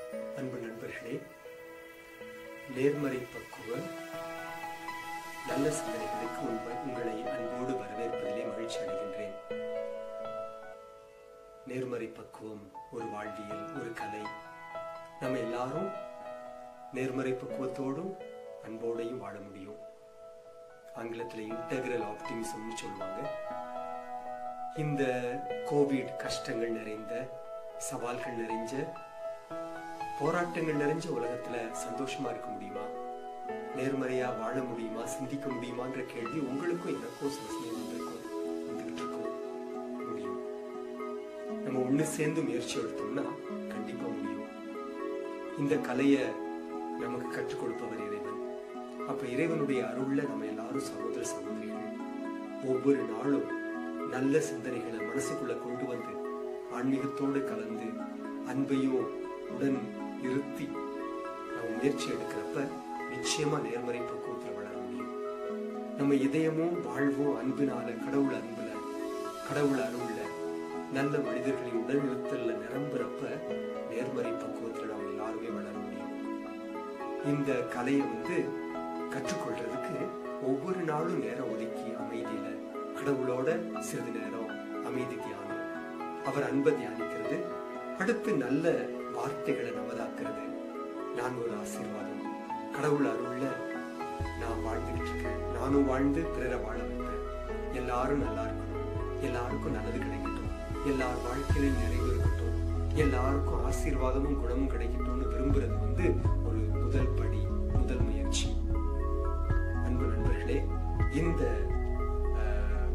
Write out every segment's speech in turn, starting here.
அன்பு நண்பர்களே நேர்மறை பக்குவ நல்ல சிந்தனைகளுக்கு உங்க- உங்களை அன்போடு வரவேற்பதிலே மகிழ்ச்சி அடைகின்றேன் நேர்மறை பக்குவம் ஒரு வாழ்வியல் ஒரு கலை நம்ம எல்லாரும் நேர்மறை பக்குவத்தோடும் அன்போடையும் வாழ முடியும் ஆங்கிலத்தில் இன்டகிரல் ஆப்டிமிசம்னு சொல்லுவாங்க இந்த கோவிட் கஷ்டங்கள் நிறைந்த சவால்கள் நிறைஞ்ச போராட்டங்கள் நிறைஞ்ச உலகத்துல சந்தோஷமா இருக்க முடியுமா நேர்மறையா வாழ முடியுமா சிந்திக்க முடியுமான்ற கேள்வி உங்களுக்கும் எனக்கும் சில சமயம் வந்திருக்கும் வந்துகிட்டு இருக்கும் முடியும் நம்ம ஒண்ணு சேர்ந்து முயற்சி எடுத்தோம்னா கண்டிப்பா முடியும் இந்த கலைய நமக்கு கற்றுக் கொடுப்பவர் இறைவன் அப்ப இறைவனுடைய அருள்ல நம்ம எல்லாரும் சகோதர சகோதரிகள் ஒவ்வொரு நாளும் நல்ல சிந்தனைகளை மனசுக்குள்ள கொண்டு வந்து ஆன்மீகத்தோடு கலந்து அன்பையும் உடன் இருத்தி நம்ம முயற்சி எடுக்கிறப்ப நிச்சயமா நேர்மறை பக்குவத்தில் வளர முடியும் நம்ம இதயமும் வாழ்வும் அன்பினால கடவுள் அன்புல கடவுள் அருள்ல நல்ல மனிதர்களின் உடல் இருத்தல்ல நிரம்புறப்ப நேர்மறை பக்குவத்தில் நம்ம எல்லாருமே வளர முடியும் இந்த கலையை வந்து கற்றுக்கொள்றதுக்கு ஒவ்வொரு நாளும் நேரம் ஒதுக்கி அமைதியில கடவுளோட சிறிது நேரம் அமைதி தியானம் அவர் அன்பை தியானிக்கிறது அடுத்து நல்ல வார்த்தைகளை நமதாக்குறது நான் ஒரு ஆசீர்வாதம் கடவுள் அருள்ல நான் வாழ்ந்துகிட்டு இருக்கேன் நானும் வாழ்ந்து பிறரை வாழ வைப்பேன் எல்லாரும் நல்லா இருக்கணும் எல்லாருக்கும் நல்லது கிடைக்கட்டும் எல்லார் வாழ்க்கையிலும் நிறைவு இருக்கட்டும் எல்லாருக்கும் ஆசீர்வாதமும் குணமும் கிடைக்கட்டும்னு விரும்புறது வந்து ஒரு முதல் படி முதல் முயற்சி அன்பு நண்பர்களே இந்த ஆஹ்,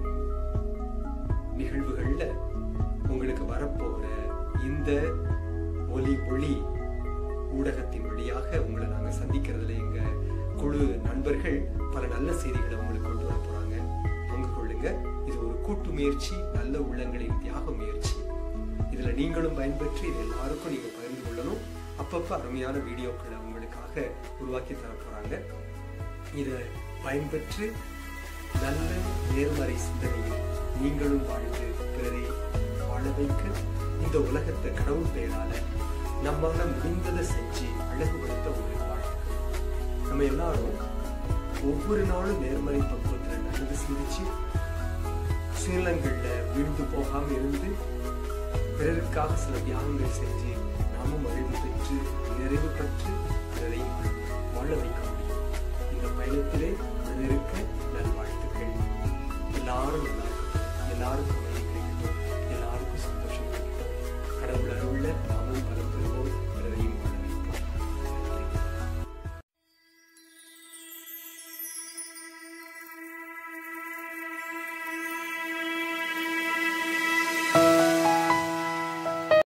நிகழ்வுகள்ல உங்களுக்கு வரப்போகிற இந்த ஒலி ஒளி ஊடகத்தின் வழியாக உங்களை நாங்க சந்திக்கிறதுல எங்க குழு நண்பர்கள் பல நல்ல செய்திகளை உங்களுக்கு கொண்டு வர போறாங்க பங்கு கொள்ளுங்க இது ஒரு கூட்டு முயற்சி நல்ல உள்ளங்களின் தியாக முயற்சி இதுல நீங்களும் பயன்பெற்று இது எல்லாருக்கும் நீங்க பகிர்ந்து கொள்ளணும் அப்பப்ப அருமையான வீடியோக்களை உங்களுக்காக உருவாக்கி தர போறாங்க இதை பயன்பெற்று நல்ல நேர்மறை சிந்தனையில் நீங்களும் வாழ்ந்து பிறரை வாழ வைக்க இந்த உலகத்தை கடவுள் பெயரால நம்மால முடிந்ததை செஞ்சு அழகுபடுத்த ஒரு வாழ்க்கை நம்ம எல்லாரும் ஒவ்வொரு நாளும் நேர்மறை பக்குவத்துல நல்லது சிந்திச்சு சுயலங்கள்ல வீழ்ந்து போகாம இருந்து பிறருக்காக சில தியாகங்கள் செஞ்சு நாமும் அறிவு பெற்று நிறைவு பெற்று பிறரை வாழ வைக்க